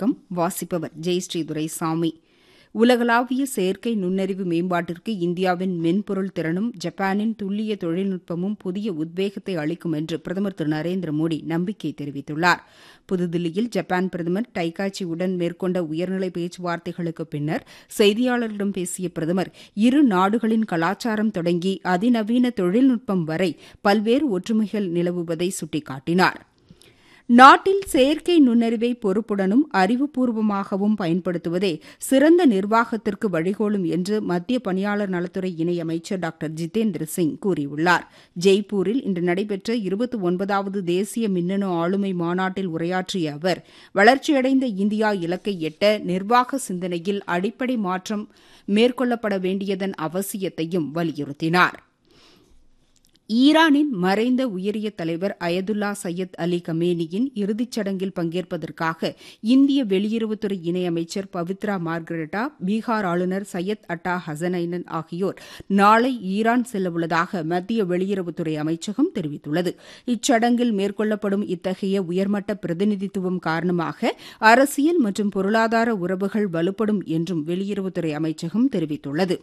வணக்கம் வாசிப்பவர் ஜெயஸ்ரீ துரைசாமி உலகளாவிய செயற்கை நுண்ணறிவு மேம்பாட்டிற்கு இந்தியாவின் மென்பொருள் திறனும் ஜப்பானின் துல்லிய தொழில்நுட்பமும் புதிய உத்வேகத்தை அளிக்கும் என்று பிரதமர் திரு நரேந்திர மோடி நம்பிக்கை தெரிவித்துள்ளார் புதுதில்லியில் ஜப்பான் பிரதமர் டைகாச்சி உடன் மேற்கொண்ட உயர்நிலை பேச்சுவார்த்தைகளுக்கு பின்னர் செய்தியாளர்களிடம் பேசிய பிரதமர் இரு நாடுகளின் கலாச்சாரம் தொடங்கி அதிநவீன தொழில்நுட்பம் வரை பல்வேறு ஒற்றுமைகள் நிலவுவதை சுட்டிக்காட்டினார் நாட்டில் செயற்கை நுண்ணறிவை பொறுப்புடனும் அறிவுபூர்வமாகவும் பயன்படுத்துவதே சிறந்த நிர்வாகத்திற்கு வழிகோலும் என்று மத்திய பணியாளர் நலத்துறை இணையமைச்சர் டாக்டர் ஜிதேந்திர சிங் கூறியுள்ளார் ஜெய்ப்பூரில் இன்று நடைபெற்ற இருபத்தி ஒன்பதாவது தேசிய மின்னணு ஆளுமை மாநாட்டில் உரையாற்றிய அவர் வளர்ச்சியடைந்த இந்தியா இலக்கை எட்ட நிர்வாக சிந்தனையில் அடிப்படை மாற்றம் மேற்கொள்ளப்பட வேண்டியதன் அவசியத்தையும் வலியுறுத்தினாா் ஈரானின் மறைந்த உயரிய தலைவர் அயதுல்லா சையத் அலி கமேனியின் இறுதிச் சடங்கில் பங்கேற்பதற்காக இந்திய வெளியுறவுத்துறை இணையமைச்சர் பவித்ரா மார்கரெட்டா பீகார் ஆளுநர் சையத் அட்டா ஹசனைனன் ஆகியோர் நாளை ஈரான் செல்லவுள்ளதாக மத்திய வெளியுறவுத்துறை அமைச்சகம் தெரிவித்துள்ளது இச்சடங்கில் மேற்கொள்ளப்படும் இத்தகைய உயர்மட்ட பிரதிநிதித்துவம் காரணமாக அரசியல் மற்றும் பொருளாதார உறவுகள் வலுப்படும் என்றும் வெளியுறவுத்துறை அமைச்சகம் தெரிவித்துள்ளது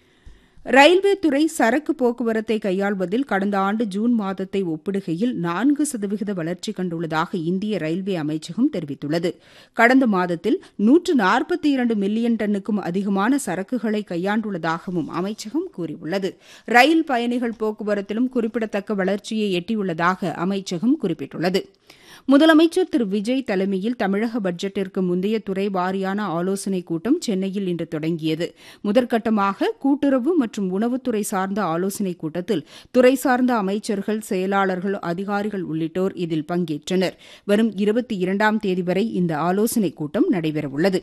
ரயில்வே துறை சரக்கு போக்குவரத்தை கையாள்வதில் கடந்த ஆண்டு ஜூன் மாதத்தை ஒப்பிடுகையில் நான்கு சதவிகித வளர்ச்சி கண்டுள்ளதாக இந்திய ரயில்வே அமைச்சகம் தெரிவித்துள்ளது கடந்த மாதத்தில் நூற்று நாற்பத்தி இரண்டு மில்லியன் டன்னுக்கும் அதிகமான சரக்குகளை கையாண்டுள்ளதாகவும் அமைச்சகம் கூறியுள்ளது ரயில் பயணிகள் போக்குவரத்திலும் குறிப்பிடத்தக்க வளர்ச்சியை எட்டியுள்ளதாக அமைச்சகம் குறிப்பிட்டுள்ளது முதலமைச்சர் திரு விஜய் தலைமையில் தமிழக பட்ஜெட்டிற்கு முந்தைய துறை வாரியான ஆலோசனைக் கூட்டம் சென்னையில் இன்று தொடங்கியது முதற்கட்டமாக கூட்டுறவு மற்றும் உணவுத்துறை சார்ந்த ஆலோசனைக் கூட்டத்தில் துறை சார்ந்த அமைச்சர்கள் செயலாளர்கள் அதிகாரிகள் உள்ளிட்டோர் இதில் பங்கேற்றனர் வரும் இருபத்தி இரண்டாம் தேதி வரை இந்த ஆலோசனைக் கூட்டம் நடைபெறவுள்ளது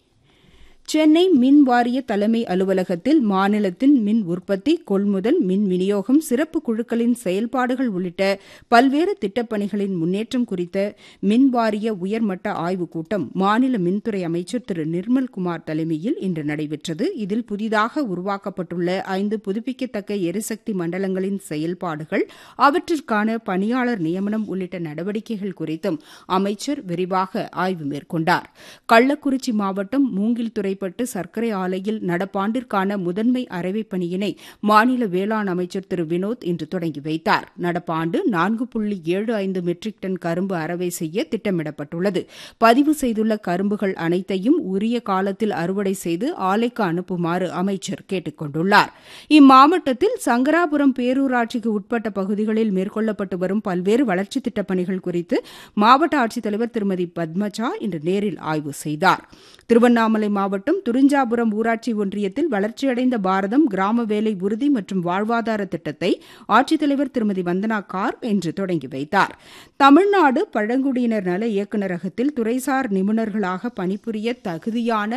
சென்னை மின் வாரிய தலைமை அலுவலகத்தில் மாநிலத்தின் மின் உற்பத்தி கொள்முதல் மின் விநியோகம் சிறப்பு குழுக்களின் செயல்பாடுகள் உள்ளிட்ட பல்வேறு திட்டப்பணிகளின் முன்னேற்றம் குறித்த மின் வாரிய உயர்மட்ட ஆய்வுக் கூட்டம் மாநில மின்துறை அமைச்சர் திரு நிர்மல்குமார் தலைமையில் இன்று நடைபெற்றது இதில் புதிதாக உருவாக்கப்பட்டுள்ள ஐந்து புதுப்பிக்கத்தக்க எரிசக்தி மண்டலங்களின் செயல்பாடுகள் அவற்றிற்கான பணியாளர் நியமனம் உள்ளிட்ட நடவடிக்கைகள் குறித்தும் அமைச்சர் விரிவாக ஆய்வு மேற்கொண்டார் கள்ளக்குறிச்சி மாவட்டம் மூங்கில் துறை செய்யப்பட்டு சர்க்கரை ஆலையில் நடப்பாண்டிற்கான முதன்மை அரைவைப் பணியினை மாநில வேளாண் அமைச்சர் திரு வினோத் இன்று தொடங்கி வைத்தார் நடப்பாண்டு நான்கு புள்ளி ஏழு ஐந்து மெட்ரிக் டன் கரும்பு அறவை செய்ய திட்டமிடப்பட்டுள்ளது பதிவு செய்துள்ள கரும்புகள் அனைத்தையும் உரிய காலத்தில் அறுவடை செய்து ஆலைக்கு அனுப்புமாறு அமைச்சர் கேட்டுக் கொண்டுள்ளார் இம்மாவட்டத்தில் சங்கராபுரம் பேரூராட்சிக்கு உட்பட்ட பகுதிகளில் மேற்கொள்ளப்பட்டு வரும் பல்வேறு வளர்ச்சித் திட்டப் பணிகள் குறித்து மாவட்ட ஆட்சித்தலைவர் திருமதி பத்மஜா இன்று நேரில் ஆய்வு செய்தார் திருவண்ணாமலை மாவட்டம் மாவட்டம் துரிஞ்சாபுரம் ஊராட்சி ஒன்றியத்தில் வளர்ச்சியடைந்த பாரதம் கிராம வேலை உறுதி மற்றும் வாழ்வாதார திட்டத்தை ஆட்சித்தலைவர் திருமதி வந்தனா கார் இன்று தொடங்கி வைத்தார் தமிழ்நாடு பழங்குடியினர் நல இயக்குநரகத்தில் துறைசார் நிபுணர்களாக பணிபுரிய தகுதியான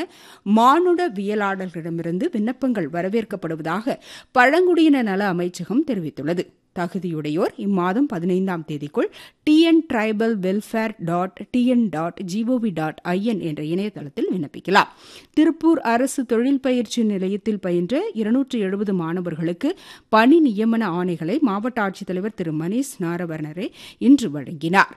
மானுடவியலாளர்களிடமிருந்து விண்ணப்பங்கள் வரவேற்கப்படுவதாக பழங்குடியினர் நல அமைச்சகம் தெரிவித்துள்ளது தகுதியுடையோர் இம்மாதம் பதினைந்தாம் தேதிக்குள் TN tribal welfare dot TN dot G O V dot I N என்ற இணையதளத்தில் விண்ணப்பிக்கலாம் திருப்பூர் அரசு தொழில் பயிற்சி நிலையத்தில் பயின்ற இருநூற்று எழுபது மாணவர்களுக்கு பணி நியமன ஆணைகளை மாவட்ட ஆட்சித்தலைவர் திரு மணீஷ் நாரவர்ணரே இன்று வழங்கினார்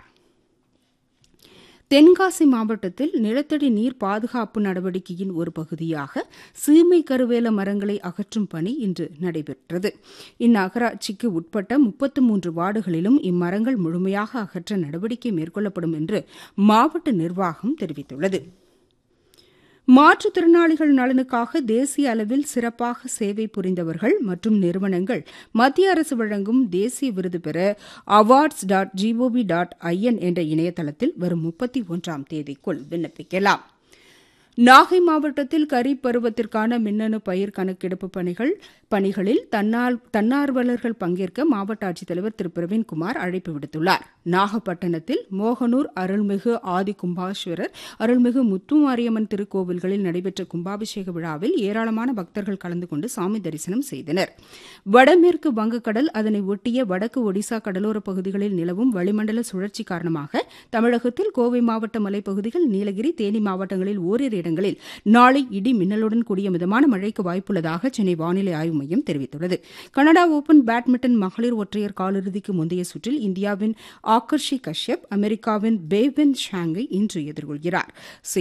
தென்காசி மாவட்டத்தில் நிலத்தடி நீர் பாதுகாப்பு நடவடிக்கையின் ஒரு பகுதியாக சீமை கருவேல மரங்களை அகற்றும் பணி இன்று நடைபெற்றது இந்நகராட்சிக்கு உட்பட்ட முப்பத்து மூன்று வார்டுகளிலும் இம்மரங்கள் முழுமையாக அகற்ற நடவடிக்கை மேற்கொள்ளப்படும் என்று மாவட்ட நிர்வாகம் தெரிவித்துள்ளது மாற்றுத்திறனாளிகள் நலனுக்காக தேசிய அளவில் சிறப்பாக சேவை புரிந்தவர்கள் மற்றும் நிறுவனங்கள் மத்திய அரசு வழங்கும் தேசிய விருது பெற awards dot G O V dot I N என்ற இணையதளத்தில் வரும் முப்பத்தி ஒன்றாம் தேதிக்குள் விண்ணப்பிக்கலாம் நாகை மாவட்டத்தில் கரீப் பருவத்திற்கான மின்னணு பயிர் கணக்கெடுப்பு பணிகள் பணிகளில் தன்னால் தன்னார்வலர்கள் பங்கேற்க மாவட்ட ஆட்சித்தலைவர் திரு பிரவீன்குமார் அழைப்பு விடுத்துள்ளார் நாகப்பட்டினத்தில் மோகனூர் அருள்மிகு ஆதி கும்பாஸ்வரர் அருள்மிகு முத்துமாரியம்மன் திருக்கோவில்களில் நடைபெற்ற கும்பாபிஷேக விழாவில் ஏராளமான பக்தர்கள் கலந்து கொண்டு சாமி தரிசனம் செய்தனர் வடமேற்கு வங்கக்கடல் அதனை ஒட்டிய வடக்கு ஒடிசா கடலோர பகுதிகளில் நிலவும் வளிமண்டல சுழற்சி காரணமாக தமிழகத்தில் கோவை மாவட்ட மலைப்பகுதிகள் நீலகிரி தேனி மாவட்டங்களில் ஓரிரு இடங்களில் நாளை இடி மின்னலுடன் கூடிய மிதமான மழைக்கு வாய்ப்புள்ளதாக சென்னை வானிலை ஆய்வு மையம் தெரிவித்துள்ளது கனடா ஓபன் பேட்மிண்டன் மகளிர் ஒற்றையர் காலிறுதிக்கு முந்தைய சுற்றில் இந்தியாவின் ஆக்கர்ஷி கஷ்யப் அமெரிக்காவின் பேவென் ஷாங்கை இன்று எதிர்கொள்கிறார்